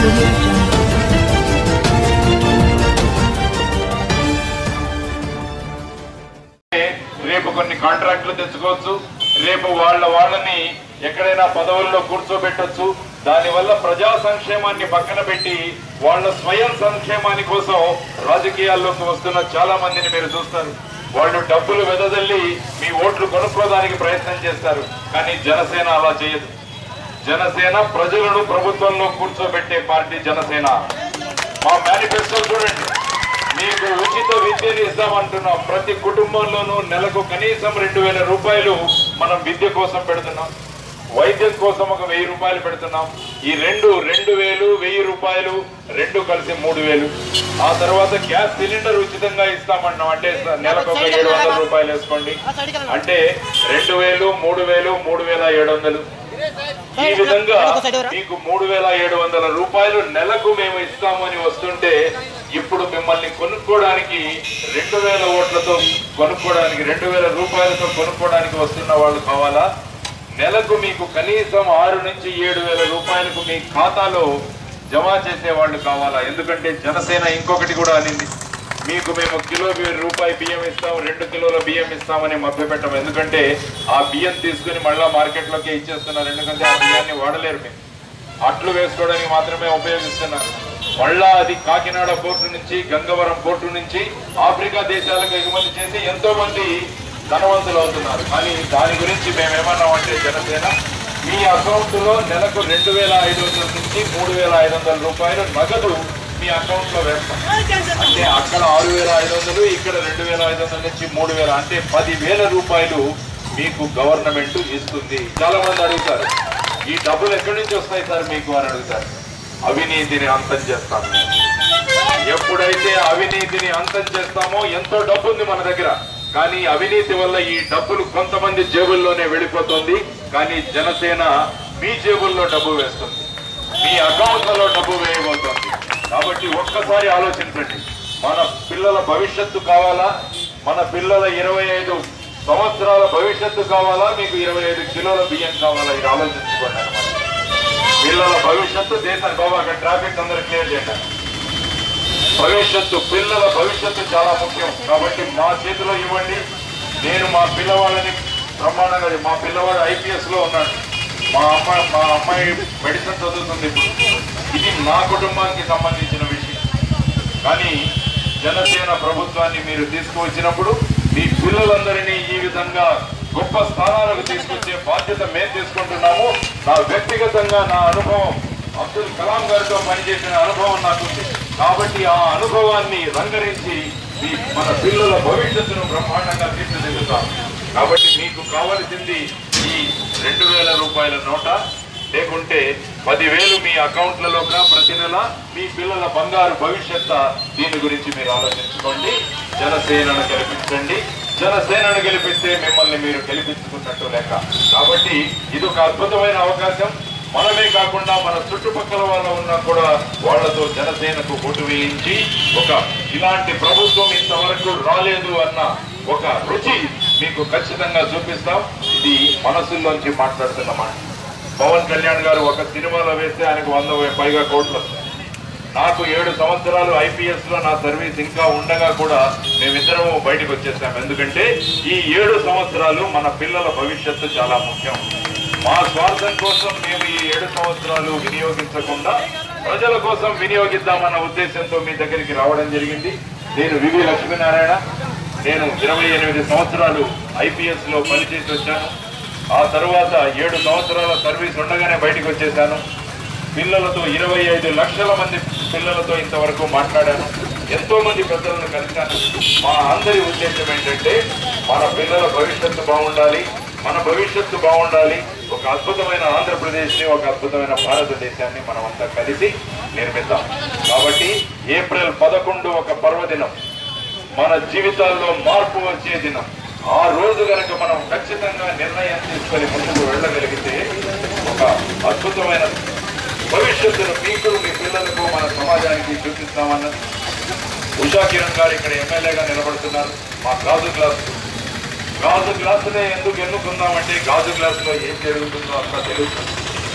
audio jungle. రేపు కొన్ని కాంట్రాక్టులు తెచ్చుకోవచ్చు రేపు వాళ్ళ వాళ్ళని ఎక్కడైనా పదవుల్లో కూర్చోబెట్టొచ్చు దానివల్ల ప్రజా సంక్షేమాన్ని పక్కన పెట్టి వాళ్ళ స్వయం సంక్షేమాని కోసం రాజకీయాల్లోకి వస్తున్న చాలా మందిని మీరు చూస్తారు వాళ్ళు డబ్బులు వెదజల్లి మీ ఓట్లు కొనుక్కోవడానికి ప్రయత్నం చేస్తారు కానీ జనసేన అలా చేయదు జనసేన ప్రజలను ప్రభుత్వంలో కూర్చోబెట్టే పార్టీ జనసేన మా మేనిఫెస్టో చూడండి మీకు ఉచిత విద్యని ఇస్తామంటున్నాం ప్రతి కుటుంబంలోనూ నెలకు కనీసం రెండు వేల రూపాయలు మనం విద్య కోసం పెడుతున్నాం వైద్యం కోసం ఒక వెయ్యి రూపాయలు పెడుతున్నాం ఈ రెండు రెండు వేలు వెయ్యి రూపాయలు రెండు కలిసి మూడు వేలు ఆ తర్వాత గ్యాస్ సిలిండర్ ఉచితంగా ఇస్తామంటున్నాం అంటే నెలకు ఒక ఏడు వందల రూపాయలు వేసుకోండి అంటే రెండు వేలు మూడు వేలు మూడు వేల ఏడు వందలు ఈ విధంగా మీకు మూడు వేల ఏడు వందల రూపాయలు నెలకు మేము ఇస్తామని వస్తుంటే ఇప్పుడు మిమ్మల్ని కొనుక్కోవడానికి రెండు వేల ఓట్లతో కొనుక్కోవడానికి రెండు వేల రూపాయలతో కొనుక్కోవడానికి వస్తున్న వాళ్ళు కావాలా నెలకు మీకు కనీసం ఆరు నుంచి ఏడు వేల రూపాయలకు మీ ఖాతాలో జమ చేసే వాళ్ళు కావాలా ఎందుకంటే జనసేన ఇంకొకటి కూడా అనింది మీకు మేము కిలో బి- రూపాయి బియ్యం ఇస్తాం రెండు కిలోల బియ్యం ఇస్తామని మభ్యపెట్టం ఎందుకంటే ఆ బియ్యం తీసుకుని మళ్ళా మార్కెట్లోకి ఇచ్చేస్తున్నారు ఎందుకంటే ఆ బియ్యాన్ని వాడలేరు మేము అట్లు వేసుకోవడానికి మాత్రమే ఉపయోగిస్తున్నారు మళ్ళా అది కాకినాడ పోర్టు నుంచి గంగవరం పోర్టు నుంచి ఆఫ్రికా దేశాలకు ఎగుమతి చేసి ఎంతో మంది ధనవంతులు అవుతున్నారు కానీ దాని గురించి మేమేమన్నామంటే జనసేన మీ అకౌంట్ లో నెలకు రెండు వేల ఐదు వందల నుంచి మూడు వేల ఐదు వందల రూపాయలు నగదు మీ అకౌంట్ లో వేస్తాం అంటే అక్కడ ఆరు వేల ఐదు వందలు ఇక్కడ రెండు వేల ఐదు వందల నుంచి మూడు వేల అంటే పది వేల రూపాయలు మీకు గవర్నమెంట్ ఇస్తుంది చాలా మంది అడుగుతారు ఈ డబ్బులు ఎక్కడి నుంచి వస్తాయి సార్ మీకు అని అడుగుతారు అవినీతిని అంతం చేస్తాం మేము. ఎప్పుడైతే అవినీతిని అంతం చేస్తామో ఎంతో డబ్బు ఉంది మన దగ్గర కానీ అవినీతి వల్ల ఈ డబ్బులు కొంతమంది జేబుల్లోనే వెళ్ళిపోతుంది కానీ జనసేన మీ జేబుల్లో డబ్బు వేస్తుంది మీ అకౌంట్లలో డబ్బు వేయబోతోంది కాబట్టి ఒక్కసారి ఆలోచించండి మన పిల్లల భవిష్యత్తు కావాలా మన పిల్లల ఇరవై ఐదు సంవత్సరాల భవిష్యత్తు కావాలా మీకు ఇరవై ఐదు కిలోల బియ్యం కావాలా ఇది ఆలోచించుకోండి అనమాట పిల్లల భవిష్యత్తు దేశం బాబా అక్కడ ట్రాఫిక్ అందరూ క్లియర్ చేయండి భవిష్యత్తు పిల్లల భవిష్యత్తు చాలా ముఖ్యం కాబట్టి మా చేతిలో ఇవ్వండి నేను మా పిల్లవాళ్ళని బ్రహ్మాండంగా మా పిల్లవాడు ఐపీఎస్ లో ఉన్నాడు మా అమ్మాయి మా అమ్మాయి మెడిసిన్ చదువుతుంది ఇప్పుడు ఇది నా కుటుంబానికి సంబంధించిన విషయం కానీ జనసేన ప్రభుత్వాన్ని మీరు తీసుకువచ్చినప్పుడు మీ పిల్లలందరినీ ఈ విధంగా గొప్ప స్థానాలకు తీసుకొచ్చే బాధ్యత మేము తీసుకుంటున్నాము నా వ్యక్తిగతంగా నా అనుభవం అబ్దుల్ కలాం గారితో పనిచేసిన అనుభవం నాకుంది కాబట్టి ఆ అనుభవాన్ని రంగరించి మీ మన పిల్లల భవిష్యత్తును బ్రహ్మాండంగా తీర్చిదిద్దుతాం కాబట్టి మీకు కావలసింది ఈ రెండు వేల రూపాయల నోట లేకుంటే పదివేలు మీ అకౌంట్లలోగా ప్రతి నెల మీ పిల్లల బంగారు భవిష్యత్ దీని గురించి మీరు ఆలోచించుకోండి జనసేనను గెలిపించండి జనసేనను గెలిపిస్తే మిమ్మల్ని మీరు గెలిపించుకున్నట్టు లెక్క కాబట్టి ఇది ఒక అద్భుతమైన అవకాశం మనమే కాకుండా మన చుట్టుపక్కల వాళ్ళు ఉన్నా కూడా వాళ్లతో జనసేనకు ఓటు వేయించి ఒక ఇలాంటి ప్రభుత్వం ఇంతవరకు రాలేదు అన్న ఒక రుచి మీకు ఖచ్చితంగా చూపిస్తాం ఇది మనసుల్లోంచి మాట్లాడుతున్నమాట పవన్ కళ్యాణ్ గారు ఒక సినిమాలో వేస్తే ఆయనకు వంద పైగా కోట్లు వస్తాయి నాకు ఏడు సంవత్సరాలు ఐపీఎస్ లో నా సర్వీస్ ఇంకా ఉండగా కూడా మేమిద్దరము బయటకు వచ్చేసాం ఎందుకంటే ఈ ఏడు సంవత్సరాలు మన పిల్లల భవిష్యత్తు చాలా ముఖ్యం మా స్వార్థం కోసం మేము ఈ ఏడు సంవత్సరాలు వినియోగించకుండా ప్రజల కోసం వినియోగిద్దామన్న ఉద్దేశంతో మీ దగ్గరికి రావడం జరిగింది నేను వివి లక్ష్మీనారాయణ నేను ఇరవై ఎనిమిది సంవత్సరాలు ఐపీఎస్ లో పనిచేసి వచ్చాను ఆ తర్వాత ఏడు సంవత్సరాల సర్వీస్ ఉండగానే బయటకు వచ్చేసాను పిల్లలతో ఇరవై ఐదు లక్షల మంది పిల్లలతో ఇంతవరకు మాట్లాడాను ఎంతో మంది పెద్దలను కలిశాను మా అందరి ఉద్దేశం ఏంటంటే మన పిల్లల భవిష్యత్తు బాగుండాలి మన భవిష్యత్తు బాగుండాలి ఒక అద్భుతమైన ఆంధ్రప్రదేశ్ ని ఒక అద్భుతమైన భారతదేశాన్ని మనమంతా కలిసి నిర్మిద్దాం కాబట్టి ఏప్రిల్ పదకొండు ఒక పర్వదినం మన జీవితాల్లో మార్పు వచ్చే దినం ఆ రోజు గనక మనం ఖచ్చితంగా నిర్ణయం తీసుకొని ముందుకు వెళ్ళగలిగితే ఒక అద్భుతమైన భవిష్యత్తును మీకు మీ పిల్లలకు మన సమాజానికి చూపిస్తామన్న ఉషా కిరణ్ గారు ఇక్కడ ఎమ్మెల్యేగా నిలబడుతున్నారు మా గాజు గ్లాస్ గాజు గ్లాసునే ఎందుకు ఎన్నుకుందామంటే గాజు గ్లాసులో ఏం జరుగుతుందో అంతా తెలుస్తుంది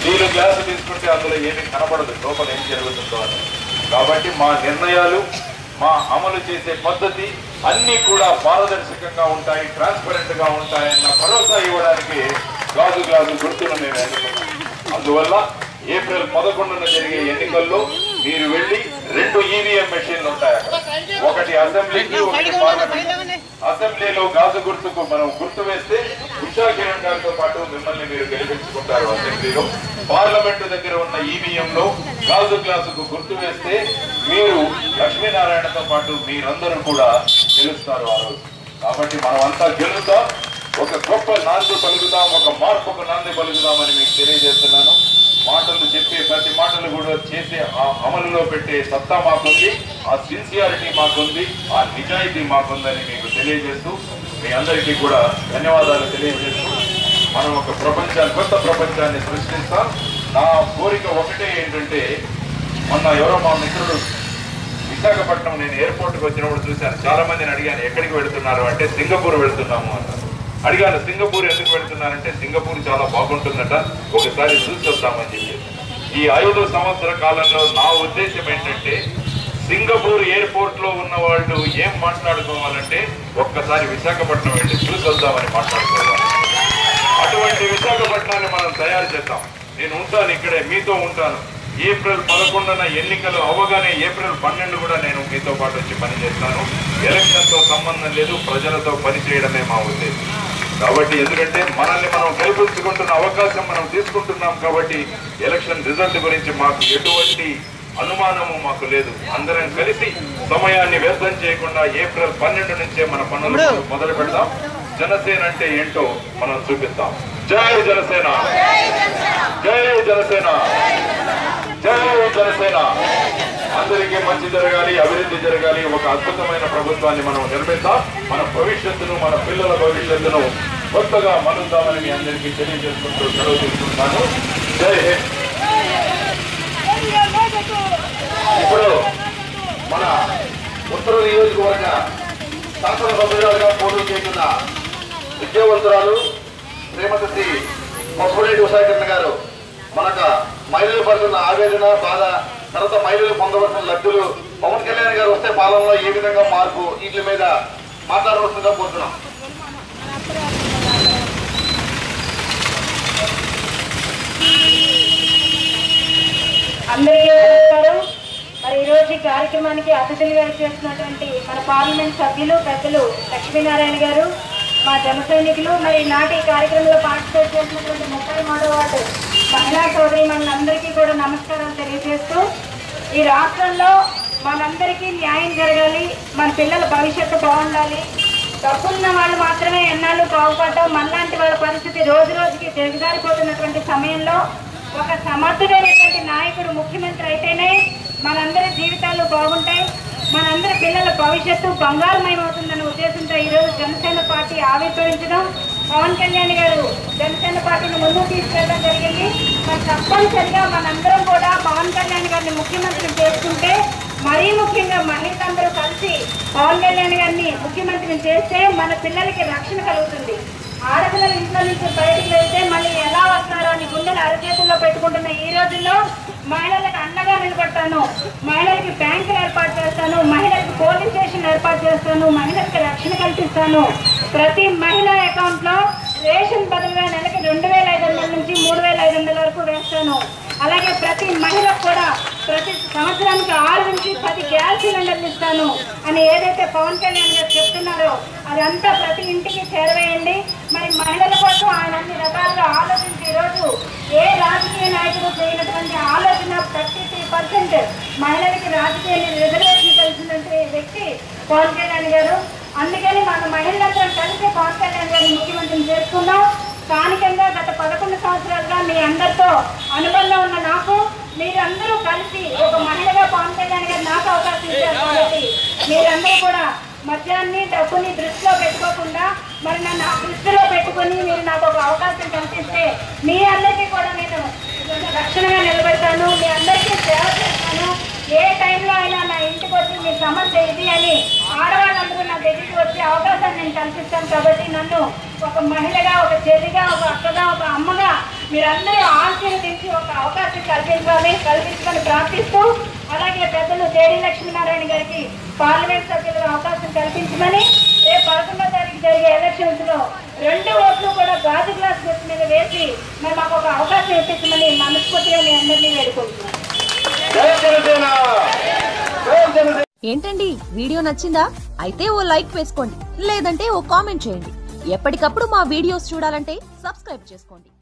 స్టీల్ గ్లాసు తీసుకుంటే అందులో ఏమీ కనపడదు లోపల ఏం జరుగుతుందో అని కాబట్టి మా నిర్ణయాలు మా అమలు చేసే పద్ధతి అన్ని కూడా పారదర్శకంగా ఉంటాయి ట్రాన్స్పరెంట్ గా ఉంటాయన్న భరోసా ఇవ్వడానికి గాజు గ్లాసు గుర్తును మేము ఎన్నుకున్నాం అందువల్ల ఏప్రిల్ పదకొండున జరిగే ఎన్నికల్లో మీరు వెళ్ళి రెండు ఈవీఎం మెషిన్లు ఉంటాయి అక్కడ ఒకటి అసెంబ్లీకి ఒకటి పార్లమెంట్ అసెంబ్లీలో గాజు గుర్తుకు మనం గుర్తు వేస్తే ఉషా కిరణ్ గారితో పాటు మిమ్మల్ని మీరు గెలిపించుకుంటారు అసెంబ్లీలో పార్లమెంటు దగ్గర ఉన్న ఈవీఎం లో గాజు గ్లాసుకు గుర్తు వేస్తే మీరు లక్ష్మీనారాయణతో పాటు మీరందరూ కూడా గెలుస్తారు ఆ రోజు కాబట్టి మనం అంతా గెలుస్తాం ఒక గొప్ప నాంది పలుకుదాం ఒక మార్పుకు నాంది పలుకుదామని మీకు తెలియజేస్తున్నాను మాటలు చెప్పే ప్రతి మాటలు కూడా చేసే ఆ అమలులో పెట్టే సత్తా మాకుంది ఆ సిన్సియారిటీ మాకుంది ఆ నిజాయితీ మాకుందని మీకు తెలియజేస్తూ మీ అందరికీ కూడా ధన్యవాదాలు తెలియజేస్తూ మనం ఒక ప్రపంచాన్ని కొత్త ప్రపంచాన్ని సృష్టిస్తాం నా కోరిక ఒకటే ఏంటంటే మొన్న ఎవరో మా మిత్రుడు విశాఖపట్నం నేను ఎయిర్పోర్ట్ కి వచ్చినప్పుడు చూశాను చాలా మందిని అడిగాను ఎక్కడికి వెళ్తున్నారు అంటే సింగపూర్ వెళ్తున్నాము అన్నారు అడిగాను సింగపూర్ ఎందుకు వెళ్తున్నారంటే సింగపూర్ చాలా బాగుంటుందట ఒకసారి చూసి వద్దామని చెప్పి ఈ ఐదు సంవత్సర కాలంలో నా ఉద్దేశం ఏంటంటే సింగపూర్ ఎయిర్పోర్ట్ లో ఉన్న వాళ్ళు ఏం మాట్లాడుకోవాలంటే ఒక్కసారి విశాఖపట్నం వెళ్ళి చూసి వద్దామని మాట్లాడుకోవాలి అటువంటి విశాఖపట్నాన్ని మనం తయారు చేద్దాం నేను ఉంటాను ఇక్కడే మీతో ఉంటాను ఏప్రిల్ పదకొండున ఎన్నికలు అవగానే ఏప్రిల్ పన్నెండు కూడా నేను మీతో పాటు వచ్చి పనిచేస్తాను ఎలక్షన్ తో సంబంధం లేదు ప్రజలతో పని చేయడమే మా ఉద్దేశం కాబట్టి ఎందుకంటే మనల్ని మనం గెలిపించుకుంటున్న అవకాశం మనం తీసుకుంటున్నాం కాబట్టి ఎలక్షన్ రిజల్ట్ గురించి మాకు ఎటువంటి అనుమానము మాకు లేదు అందరం కలిసి సమయాన్ని వ్యర్థం చేయకుండా ఏప్రిల్ పన్నెండు నుంచే మన పనులు మొదలు పెడదాం జనసేన అంటే ఏంటో మనం చూపిస్తాం జై జనసేన జై జనసేన జై జనసేన అందరికీ మంచి జరగాలి అభివృద్ధి జరగాలి ఒక అద్భుతమైన ప్రభుత్వాన్ని మనం నిర్మిద్దాం మన భవిష్యత్తును మన పిల్లల భవిష్యత్తును కొత్తగా మలుద్దామని మీ అందరికీ తెలియజేసుకుంటూ సెలవు తీసుకుంటాను జై హింద్ ఇప్పుడు మన ఉత్తర నియోజకవర్గ శాసనసభ్యురాలుగా పోటీ చేస్తున్న విద్యావంతురాలు శ్రీమతి శ్రీ పసుపురెడ్డి ఉషాకరణ గారు మనకు మహిళలు పడుతున్న ఆవేదన బాధ తర్వాత మహిళలు పొందవలసిన లబ్ధులు పవన్ కళ్యాణ్ గారు వస్తే పాలనలో ఏ విధంగా మార్పు వీటి మీద మాట్లాడవలసిందిగా కోరుతున్నాం అందరికీ నమస్కారం మరి ఈ రోజు ఈ కార్యక్రమానికి అతిథులుగా చేస్తున్నటువంటి మన పార్లమెంట్ సభ్యులు పెద్దలు లక్ష్మీనారాయణ గారు మా జన సైనికులు మరి నాటి ఈ కార్యక్రమంలో పార్టిసిపేట్ చేసినటువంటి ముప్పై మూడో వార్డు మహిళా సోదరి మనందరికీ కూడా నమస్కారాలు తెలియజేస్తూ ఈ రాష్ట్రంలో మనందరికీ న్యాయం జరగాలి మన పిల్లల భవిష్యత్తు బాగుండాలి డబ్బున్న వాళ్ళు మాత్రమే ఎన్నాళ్ళు బాగుపడ్డాం మనలాంటి వాళ్ళ పరిస్థితి రోజు రోజుకి దిగజారిపోతున్నటువంటి సమయంలో ఒక సమర్థుడైనటువంటి నాయకుడు ముఖ్యమంత్రి అయితేనే మనందరి జీవితాలు బాగుంటాయి మనందరి పిల్లల భవిష్యత్తు బంగారమయమవుతుందన్న ఉద్దేశంతో ఈరోజు జనసేన పార్టీ ఆవిర్భవించడం పవన్ కళ్యాణ్ గారు జనసేన పార్టీని ముందుకు తీసుకెళ్ళడం జరిగింది మరి తప్పనిసరిగా మనందరం కూడా పవన్ కళ్యాణ్ గారిని ముఖ్యమంత్రిని చేసుకుంటే మరీ ముఖ్యంగా మహిళలందరూ కలిసి పవన్ కళ్యాణ్ గారిని ముఖ్యమంత్రిని చేస్తే మన పిల్లలకి రక్షణ కలుగుతుంది ఆడపిల్లలు ఇంట్లో నుంచి బయటికి వెళ్తే మళ్ళీ ఎలా వస్తారో అని గుండెలు అరచేతుల్లో పెట్టుకుంటున్న ఈ రోజుల్లో మహిళలకు అండగా నిలబడతాను మహిళలకి బ్యాంకులు ఏర్పాటు చేస్తాను మహిళలకు పోలీస్ స్టేషన్ ఏర్పాటు చేస్తాను మహిళలకు రక్షణ కల్పిస్తాను ప్రతి మహిళ అకౌంట్ లో రేషన్ బదులుగా నెలకి రెండు వేల ఐదు వందల నుంచి మూడు వేల ఐదు వందల వరకు వేస్తాను అలాగే ప్రతి మహిళకు కూడా ప్రతి సంవత్సరానికి ఆరు నుంచి పది గ్యాస్ సిలిండర్లు ఇస్తాను అని ఏదైతే పవన్ కళ్యాణ్ గారు చెప్తున్నారో అదంతా ప్రతి ఇంటికి చేరవేయండి మరి మహిళల కోసం ఆయన అన్ని రకాలుగా ఆలోచించి ఈరోజు ఏ రాజకీయ నాయకుడు చేయనటువంటి ఆలోచన థర్టీ త్రీ పర్సెంట్ మహిళలకి రాజకీయ రిజర్వేషన్ తెలిసినటువంటి వ్యక్తి పవన్ కళ్యాణ్ గారు అందుకని మన మహిళలందరం కలిసి పవన్ కళ్యాణ్ గారిని ముఖ్యమంత్రిని చేసుకుందాం స్థానికంగా గత పదకొండు సంవత్సరాలుగా మీ అందరితో అనుబంధం ఉన్న నాకు మీరందరూ కలిసి ఒక మహిళగా పవన్ కళ్యాణ్ గారు నాకు అవకాశం ఇచ్చారు కాబట్టి మీరందరూ కూడా మద్యాన్ని డబ్బుని దృష్టిలో పెట్టుకోకుండా మరి నన్ను ఆ దృష్టిలో పెట్టుకొని మీరు నాకు ఒక అవకాశం కల్పిస్తే మీ అందరికీ కూడా నేను రక్షణగా నిలబెడతాను మీ అందరికీ సేవ చేస్తాను ఏ టైంలో అయినా నా ఇంటికి వచ్చి మీ సమస్య ఇది అని ఆడవాళ్ళందరూ నా దగ్గరికి వచ్చే అవకాశాన్ని నేను కల్పిస్తాను కాబట్టి నన్ను ఒక మహిళగా ఒక చెల్లిగా ఒక అక్కగా ఒక అమ్మగా మీరందరూ ఆశీర్వదించి ఒక అవకాశం కల్పించాలి కల్పించమని ప్రార్థిస్తూ అలాగే పెద్దలు జేడి లక్ష్మీనారాయణ గారికి పార్లమెంట్ సభ్యులకు అవకాశం కల్పించమని రేపు పదకొండో తారీఖు జరిగే ఎలక్షన్స్ లో రెండు ఓట్లు కూడా గాజు గ్లాస్ గుర్తు మీద వేసి మరి మాకు ఒక అవకాశం ఇప్పించమని మనస్ఫూర్తిగా మీ అందరినీ వేడుకుంటున్నాను జై జనసేన జై జనసేన ఏంటండి వీడియో నచ్చిందా అయితే ఓ లైక్ వేసుకోండి లేదంటే ఓ కామెంట్ చేయండి ఎప్పటికప్పుడు మా వీడియోస్ చూడాలంటే సబ్స్క్రైబ్ చేసుకోండి